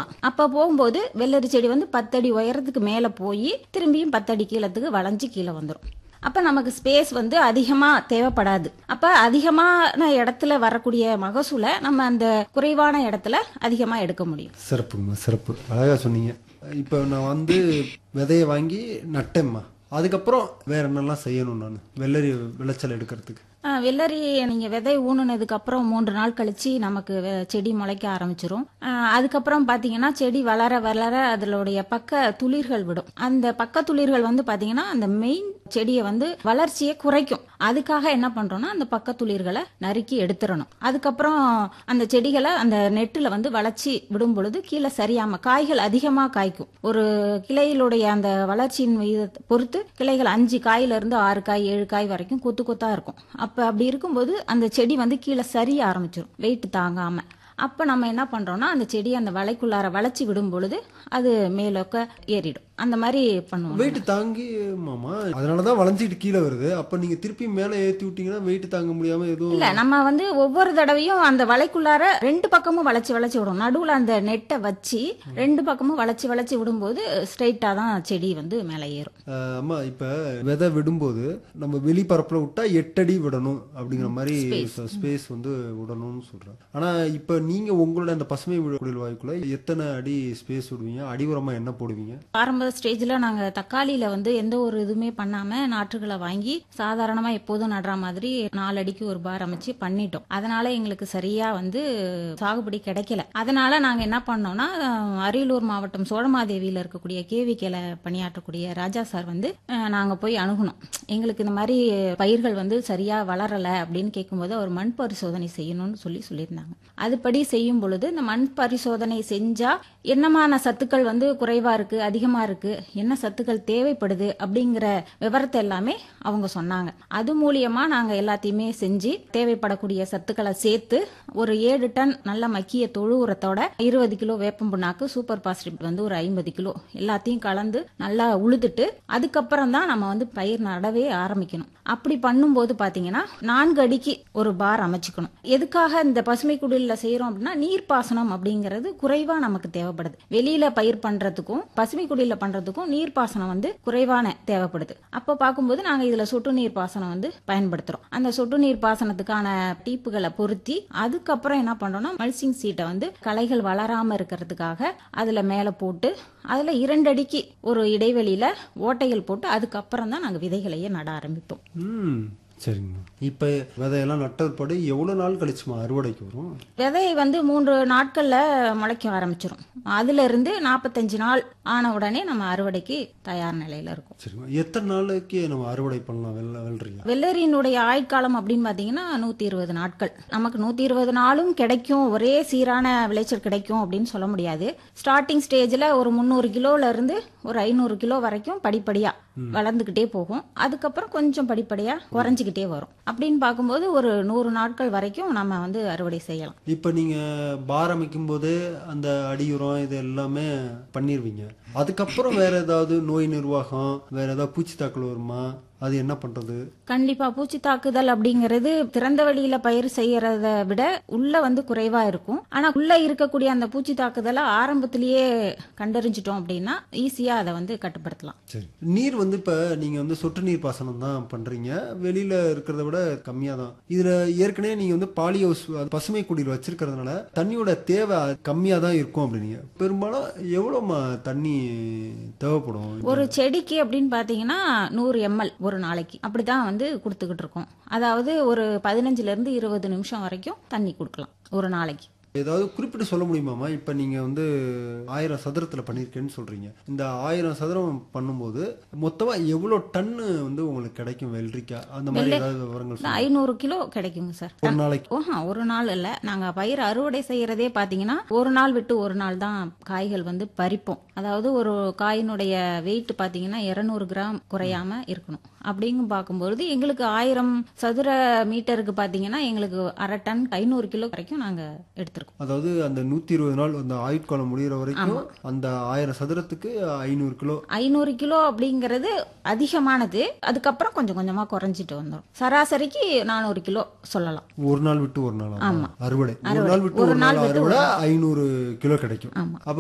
ஆமா அப்ப போகும்போது வெள்ளரி செடி வந்து பத்தடி உயரத்துக்கு மேல போய் திரும்பியும் பத்தடி கீழத்துக்கு வளைஞ்சு கீழே வந்துடும் அப்ப நமக்கு ஸ்பேஸ் வந்து அதிகமா தேவைப்படாது அப்ப அதிகமான இடத்துல வரக்கூடிய மகசூலை நம்ம அந்த குறைவான இடத்துல அதிகமா எடுக்க முடியும் சிறப்புங்கம்மா சிறப்பு அழகா சொன்னீங்க இப்போ நான் வந்து விதையை வாங்கி நட்டேம்மா அதுக்கப்புறம் வேற என்னெல்லாம் செய்யணும் நான் வெள்ளரி விளைச்சல் எடுக்கிறதுக்கு ஆ, வெள்ளரி நீங்க விதை ஊனுனதுக்கு அப்புறம் மூன்று நாள் கழிச்சு நமக்கு வெ- செடி முளைக்க ஆரம்பிச்சிரும் ஆ, அதுக்கப்புறம் பாத்தீங்கன்னா செடி வளர வளர அதனுடைய பக்க துளிர்கள் விடும் அந்த பக்க துளிர்கள் வந்து பாத்தீங்கன்னா அந்த மெயின் செடியை வந்து வளர்ச்சியை குறைக்கும் அதுக்காக என்ன பண்றோம்னா அந்த பக்க துளிர்களை நறுக்கி எடுத்துறணும் அதுக்கப்புறம் அந்த செடிகளை அந்த நெட்டுல வந்து வளர்ச்சி விடும் பொழுது கீழே சரியாம காய்கள் அதிகமா காய்க்கும் ஒரு கிளையிலுடைய அந்த வளர்ச்சியின் விகிதத்தை பொறுத்து கிளைகள் அஞ்சு காயில இருந்து ஆறு காய் ஏழு காய் வரைக்கும் கொத்து கொத்தா இருக்கும் அப்ப அப்படி இருக்கும்போது அந்த செடி வந்து கீழே சரிய ஆரம்பிச்சிடும் வெயிட் தாங்காம அப்ப நம்ம என்ன பண்றோம்னா அந்த செடியை அந்த வலைக்குள்ளார வளைச்சி விடும் பொழுது அது மேலோக்க ஏறிடும் அந்த மாதிரி பண்ணுவோம் வெயிட் தாங்கி மாமா அதனாலதான் வளைஞ்சிட்டு கீழே வருது அப்ப நீங்க திருப்பி மேலே ஏத்தி விட்டீங்கன்னா வெயிட் தாங்க முடியாம எதுவும் இல்ல நம்ம வந்து ஒவ்வொரு தடவையும் அந்த வலைக்குள்ளார ரெண்டு பக்கமும் வளைச்சு வளைச்சு விடும் நடுவுல அந்த நெட்டை வச்சு ரெண்டு பக்கமும் வளைச்சு வளைச்சு விடும்போது ஸ்ட்ரைட்டா தான் செடி வந்து மேலே ஏறும் அஹ், அம்மா இப்ப விதை விடும்போது நம்ம வெளிப்பரப்புல விட்டா எட்டடி விடணும் அப்படிங்கிற மாதிரி ஸ்பேஸ் வந்து விடணும்னு சொல்றேன் ஆனா இப்ப நீங்க உங்களோட அந்த பசுமை குடில் வாய்க்குள்ள எத்தனை அடி ஸ்பேஸ் விடுவீங்க அடி உரமா என்ன போடுவீங்க ஆரம்ப ஸ்டேஜ்ல நாங்க தக்காளியில வந்து எந்த ஒரு இதுவுமே பண்ணாம நாற்றுகளை வாங்கி சாதாரணமா எப்போதும் நடுற மாதிரி நாலு அடிக்கு ஒரு பார் அமைச்சு பண்ணிட்டோம் அதனால எங்களுக்கு சரியா வந்து சாகுபடி கிடைக்கல அதனால நாங்க என்ன பண்ணோம்னா அஹ், அரியலூர் மாவட்டம் சோழமாதேவியில இருக்கக்கூடிய கேவிக்கையில பணியாற்றக்கூடிய ராஜா சார் வந்து அஹ், நாங்க போய் அணுகுனோம் எங்களுக்கு இந்த மாதிரி பயிர்கள் வந்து சரியா வளரல அப்படின்னு கேட்கும்போது அவர் மண் பரிசோதனை செய்யணும்னு சொல்லி சொல்லியிருந்தாங்க அதுபடி செய்யும் பொழுது இந்த மண் பரிசோதனை செஞ்சா என்னமான சத்துக்கள் வந்து குறைவா இருக்கு அதிகமா இருக்கு என்ன சத்துக்கள் தேவைப்படுது அப்படிங்கிற விவரத்தை எல்லாமே அவங்க சொன்னாங்க அது மூலியமா நாங்க எல்லாத்தையுமே செஞ்சு தேவைப்படக்கூடிய சத்துக்களை சேர்த்து ஒரு ஏழு டன் நல்ல மக்கிய தொழு உரத்தோட இருபது கிலோ வேப்பம் புண்ணாக்கு சூப்பர் பாஸ்டிப் வந்து ஒரு ஐம்பது கிலோ எல்லாத்தையும் கலந்து நல்லா உழுதுட்டு அதுக்கப்புறம் தான் நம்ம வந்து பயிர் நடவே ஆரம்பிக்கணும் அப்படி பண்ணும்போது பாத்தீங்கன்னா நான்கு அடிக்கு ஒரு பார் அமைச்சுக்கணும் எதுக்காக இந்த பசுமை குடில்ல செய்யறோம் அப்படின்னா நீர்ப்பாசனம் அப்படிங்கிறது குறைவா நமக்கு தேவைப்படுது வெளியில பயிர் பண்றதுக்கும் பசுமை குடில்ல பண்றதுக்கும் நீர்ப்பாசனம் வந்து குறைவான தேவைப்படுது அப்ப பார்க்கும்போது நாங்க இதுல சொட்டு நீர் பாசனம் வந்து பயன்படுத்துறோம் அந்த சொட்டு நீர் பாசனத்துக்கான டீப்புகளை பொருத்தி அதுக்கப்புறம் என்ன பண்றோம்னா மல்சிங் சீட்டை வந்து களைகள் வளராம இருக்கிறதுக்காக அதுல மேல போட்டு அதுல இரண்டு அடிக்கு ஒரு இடைவெளியில ஓட்டைகள் போட்டு அதுக்கப்புறம் தான் நாங்க விதைகளையே நட ஆரம்பிப்போம் ம் சரிங்கம்மா இப்ப விதையெல்லாம் நட்டற்படி எவ்வளவு நாள் கழிச்சுமா அறுவடைக்கு வரும் விதை வந்து மூன்று நாட்கள்ல முளைக்க ஆரம்பிச்சிரும் அதுல இருந்து நாற்பத்தஞ்சு நாள் ஆன உடனே நம்ம அறுவடைக்கு தயார் நிலையில இருக்கும் சரிம்மா எத்தனை நாளைக்கு நம்ம அறுவடை பண்ணலாம் வெள்ள வெள்ளரியா வெள்ளரியினுடைய ஆயுட்காலம் அப்படின்னு பாத்தீங்கன்னா நூத்தி இருபது நாட்கள் நமக்கு நூத்தி இருபது நாளும் கிடைக்கும் ஒரே சீரான விளைச்சல் கிடைக்கும் அப்படின்னு சொல்ல முடியாது ஸ்டார்டிங் ஸ்டேஜ்ல ஒரு முந்நூறு கிலோல இருந்து ஒரு ஐநூறு கிலோ வரைக்கும் படிப்படியா வளர்ந்துகிட்டே போகும் அதுக்கப்புறம் கொஞ்சம் படிப்படியா குறைஞ்சிக்கிட்டே வரும் அப்படின்னு பார்க்கும்போது ஒரு நூறு நாட்கள் வரைக்கும் நம்ம வந்து அறுவடை செய்யலாம் இப்ப நீங்க பார் அமைக்கும் போது அந்த அடியுரம் இது எல்லாமே பண்ணிருவீங்க அதுக்கப்புறம் வேற ஏதாவது நோய் நிர்வாகம் வேற ஏதாவது பூச்சி தாக்கல் வருமா அது என்ன பண்றது கண்டிப்பா பூச்சி தாக்குதல் அப்படிங்கிறது திறந்த வெளியில பயிர் செய்யறத விட உள்ள வந்து குறைவா இருக்கும் ஆனா உள்ள இருக்கக்கூடிய அந்த பூச்சி தாக்குதலை ஆரம்பத்திலேயே கண்டறிஞ்சிட்டோம் அப்படின்னா ஈஸியா அதை வந்து கட்டுப்படுத்தலாம் சரி நீர் வந்து இப்ப நீங்க வந்து சொட்டு நீர் பாசனம் தான் பண்றீங்க வெளியில இருக்கிறத விட கம்மியா தான் இதுல ஏற்கனவே நீங்க வந்து பாலி ஹவுஸ் அது பசுமை குடியில் வச்சிருக்கிறதுனால தண்ணியோட தேவை கம்மியா தான் இருக்கும் அப்படின்னீங்க பெரும்பாலும் எவ்வளவு தண்ணி தேவைப்படும் ஒரு செடிக்கு அப்படின்னு பாத்தீங்கன்னா நூறு எம்எல் ஒரு நாளைக்கு அப்படிதான் வந்து கொடுத்துக்கிட்டு இருக்கோம் அதாவது ஒரு பதினஞ்சுல இருந்து இருபது நிமிஷம் வரைக்கும் தண்ணி கொடுக்கலாம் ஒரு நாளைக்கு ஏதாவது குறிப்பிட்டு சொல்ல முடியுமாமா இப்ப நீங்க வந்து ஆயிரம் சதுரத்துல பண்ணிருக்கேன்னு சொல்றீங்க இந்த ஆயிரம் சதுரம் பண்ணும்போது மொத்தமா எவ்வளவு டன்னு வந்து உங்களுக்கு கிடைக்கும் வெள்ளரிக்காய் அந்த மாதிரி ஏதாவது விவரங்கள் சொல்லுங்க. ஐநூறு கிலோ கிடைக்குங்க சார் ஒரு நாளைக்கு ஓஹா ஒரு நாள் இல்ல நாங்க பயிர் அறுவடை செய்யறதே பாத்தீங்கன்னா ஒரு நாள் விட்டு ஒரு நாள் தான் காய்கள் வந்து பறிப்போம் அதாவது ஒரு காயினுடைய வெயிட் பாத்தீங்கன்னா 200 கிராம் குறையாம இருக்கணும் அப்படிங்கும் பார்க்கும்போது எங்களுக்கு ஆயிரம் சதுர மீட்டருக்கு பாத்தீங்கன்னா எங்களுக்கு அரை டன் ஐநூறு கிலோ வரைக்கும் நாங்க எடுத்திருக்கோம் அதாவது அந்த நூத்தி இருபது நாள் அந்த ஆயுட்காலம் முடியிற வரைக்கும் அந்த ஆயிரம் சதுரத்துக்கு ஐநூறு கிலோ ஐநூறு கிலோ அப்படிங்கிறது அதிகமானது அதுக்கப்புறம் கொஞ்சம் கொஞ்சமா குறைஞ்சிட்டு வந்துடும் சராசரிக்கு நானூறு கிலோ சொல்லலாம் ஒரு நாள் விட்டு ஒரு நாள் ஆமா. அறுவடை ஒரு நாள் விட்டு ஒரு ஒரு நாள் நாள் விட்டு அறுவடை ஐநூறு கிலோ கிடைக்கும் ஆமா. அப்ப